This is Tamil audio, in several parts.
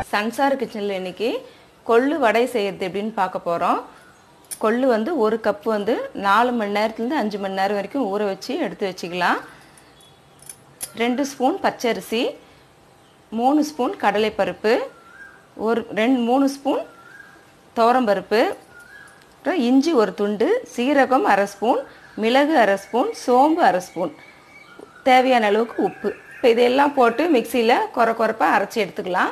சன்சார் கிச்சனில் இன்னைக்கு கொள்ளு வடை செய்கிறது எப்படின்னு பார்க்க போகிறோம் கொள்ளு வந்து ஒரு கப்பு வந்து நாலு மணி நேரத்துலேருந்து அஞ்சு மணி நேரம் வரைக்கும் ஊற வச்சு எடுத்து வச்சுக்கலாம் ரெண்டு ஸ்பூன் பச்சரிசி மூணு ஸ்பூன் கடலைப்பருப்பு ஒரு ரெண்டு மூணு ஸ்பூன் துவரம்பருப்பு அப்புறம் இஞ்சி ஒரு துண்டு சீரகம் அரை ஸ்பூன் மிளகு அரை ஸ்பூன் சோம்பு அரை ஸ்பூன் தேவையான அளவுக்கு உப்பு இப்போ இதெல்லாம் போட்டு மிக்சியில் குறை குறைப்பாக அரைச்சி எடுத்துக்கலாம்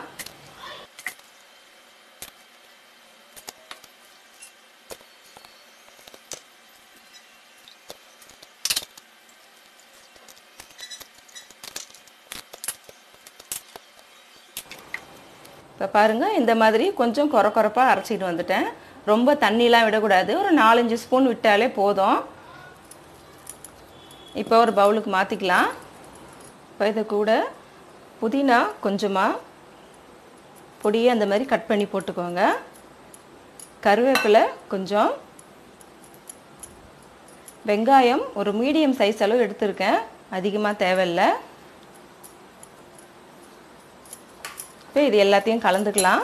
இப்போ பாருங்கள் இந்த மாதிரி கொஞ்சம் குறை குறைப்பாக அரைச்சிட்டு வந்துட்டேன் ரொம்ப தண்ணிலாம் விடக்கூடாது ஒரு நாலஞ்சு ஸ்பூன் விட்டாலே போதும் இப்போ ஒரு பவுலுக்கு மாற்றிக்கலாம் இப்போ இதை கூட புதினா கொஞ்சமாக பொடியை அந்த மாதிரி கட் பண்ணி போட்டுக்கோங்க கருவேப்பிலை கொஞ்சம் வெங்காயம் ஒரு மீடியம் சைஸ் அளவு எடுத்திருக்கேன் அதிகமாக தேவையில்லை இப்போ இது எல்லாத்தையும் கலந்துக்கலாம்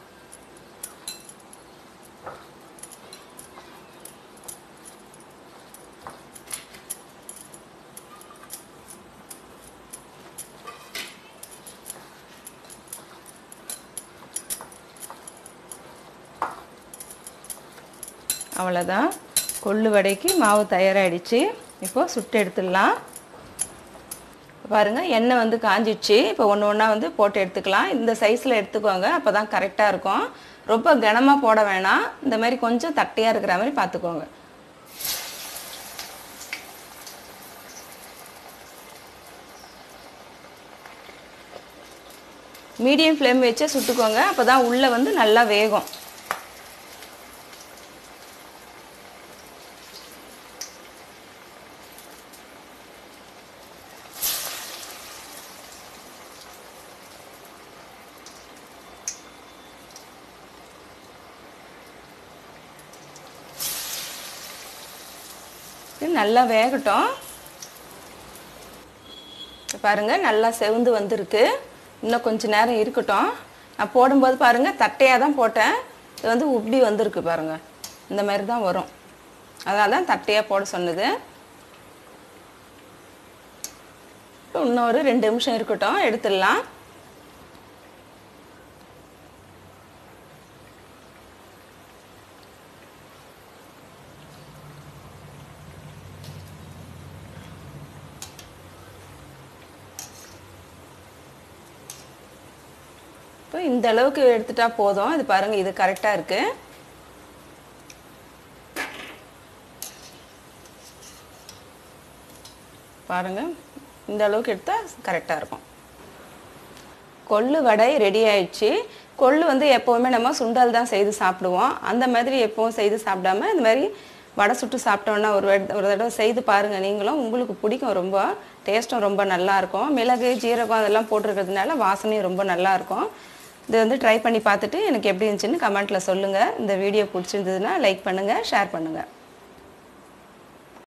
அவ்வளோதான் கொள்ளு வடைக்கு மாவு தயாராகிடுச்சு இப்போது சுட்டு எடுத்துடலாம் பாருங்கள் எண்ணெய் வந்து காஞ்சிடுச்சு இப்போ ஒன்று ஒன்றா வந்து போட்டு எடுத்துக்கலாம் இந்த சைஸில் எடுத்துக்கோங்க அப்போ தான் கரெக்டாக இருக்கும் ரொம்ப கனமாக போட வேணாம் இந்த மாதிரி கொஞ்சம் தட்டையாக இருக்கிற மாதிரி பார்த்துக்கோங்க மீடியம் ஃப்ளேம் வச்சே சுட்டுக்கோங்க அப்போ தான் உள்ளே வந்து நல்லா வேகும் இது நல்லா வேகட்டும் இப்ப பாருங்க நல்லா செவந்து வந்திருக்கு இன்னும் கொஞ்ச நேரம் இருக்கட்டும் நான் போடும்போது பாருங்க தட்டையாக தான் போட்டேன் இது வந்து உப்பி வந்திருக்கு பாருங்க இந்த மாதிரி தான் வரும் அதனால தான் தட்டையாக போட சொன்னது இன்னும் ஒரு ரெண்டு நிமிஷம் இருக்கட்டும் எடுத்துடலாம் இப்போ இந்த அளவுக்கு எடுத்துட்டா போதும் இது பாருங்க இது கரெக்டாக இருக்கு பாருங்க இந்த அளவுக்கு எடுத்தால் கரெக்டாக இருக்கும் கொள்ளு வடை ரெடி ஆயிடுச்சு கொள்ளு வந்து எப்போவுமே நம்ம சுண்டல் தான் செய்து சாப்பிடுவோம் அந்த மாதிரி எப்பவும் செய்து சாப்பிடாம இந்த மாதிரி வடை சுட்டு சாப்பிட்டோன்னா ஒரு வட- ஒரு தடவை செய்து பாருங்கள் நீங்களும் உங்களுக்கு பிடிக்கும் ரொம்ப டேஸ்ட்டும் ரொம்ப நல்லா இருக்கும் மிளகு ஜீரகம் அதெல்லாம் போட்டிருக்கிறதுனால வாசனையும் ரொம்ப நல்லா இருக்கும் இது வந்து ட்ரை பண்ணி பார்த்துட்டு எனக்கு எப்படி இருந்துச்சுன்னு கமெண்ட்டில் சொல்லுங்கள் இந்த வீடியோ பிடிச்சிருந்ததுன்னா லைக் பண்ணுங்கள் ஷேர் பண்ணுங்கள்